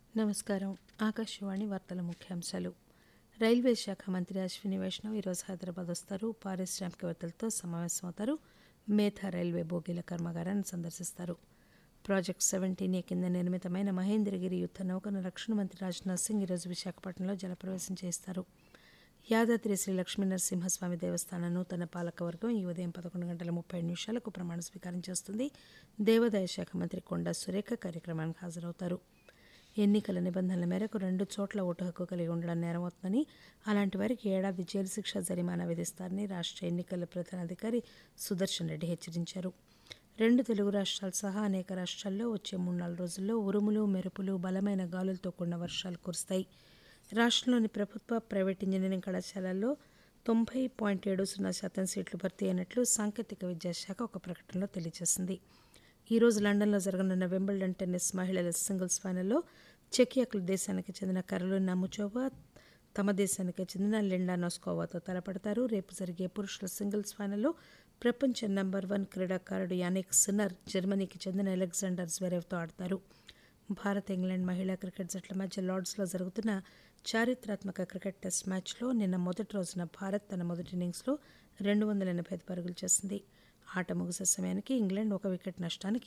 నమస్కారం ఆకాశవాణి వార్తల ముఖ్యాంశాలు రైల్వే శాఖ మంత్రి అశ్విని వైష్ణవ్ ఈరోజు హైదరాబాద్ వస్తారు పారిశ్రామికవేత్తలతో సమావేశమవుతారు మేధా రైల్వే బోగీల కర్మాగారాన్ని సందర్శిస్తారు ప్రాజెక్ట్ సెవెంటీన్ ఏ కింద నిర్మితమైన మహేంద్రగిరి యుద్ద నౌకను రక్షణ మంత్రి రాజ్నాథ్ సింగ్ ఈరోజు విశాఖపట్నంలో జలప్రవేశం చేస్తారు యాదాద్రి శ్రీ లక్ష్మీ నరసింహస్వామి దేవస్థానం నూతన పాలకవర్గం ఈ ఉదయం పదకొండు గంటల ముప్పై నిమిషాలకు ప్రమాణ స్వీకారం చేస్తుంది దేవాదాయ శాఖ మంత్రి కొండా సురేఖ కార్యక్రమానికి హాజరవుతారు ఎన్నికల నిబంధనల మేరకు రెండు చోట్ల ఓటు హక్కు కలిగి ఉండడం నేరమవుతుందని అలాంటి వారికి ఏడాది జైలు శిక్ష జరిమానా విధిస్తారని రాష్ట్ర ఎన్నికల ప్రధానాధికారి సుదర్శన్ రెడ్డి హెచ్చరించారు రెండు తెలుగు రాష్ట్రాలు సహా అనేక రాష్ట్రాల్లో వచ్చే మూడు నాలుగు రోజుల్లో ఉరుములు మెరుపులు బలమైన గాలులతో కూడిన వర్షాలు కురుస్తాయి రాష్ట్రంలోని ప్రభుత్వ ప్రైవేట్ ఇంజనీరింగ్ కళాశాలల్లో తొంభై పాయింట్ ఏడు సున్నా శాతం సీట్లు భర్తీ అయినట్లు సాంకేతిక విద్యాశాఖ ఒక ప్రకటనలో తెలియజేసింది ఈ రోజు లండన్లో జరగనున్న వింబుల్డన్ టెన్నిస్ మహిళల సింగిల్స్ ఫైనల్లో చెకియాకుల దేశానికి చెందిన కరోలినా ముచోవా తమ దేశానికి చెందిన లిండా నోస్కోవాతో తలపడతారు రేపు జరిగే పురుషుల సింగిల్స్ ఫైనల్లో ప్రపంచ నంబర్ వన్ క్రీడాకారుడు యానిక్ సిన్నర్ జర్మనీకి చెందిన అలెగ్జాండర్ జ్వెరేవ్తో ఆడతారు భారత్ ఇంగ్లాండ్ మహిళా క్రికెట్ జట్ల మధ్య లార్డ్స్లో జరుగుతున్న చారిత్రాత్మక క్రికెట్ టెస్ట్ మ్యాచ్లో నిన్న మొదటి రోజున భారత్ తన మొదటి ఇన్నింగ్స్లో రెండు వందల ఎనభై ఐదు పరుగులు చేసింది ఆట ముగిసే సమయానికి ఇంగ్లాండ్ ఒక వికెట్ నష్టానికి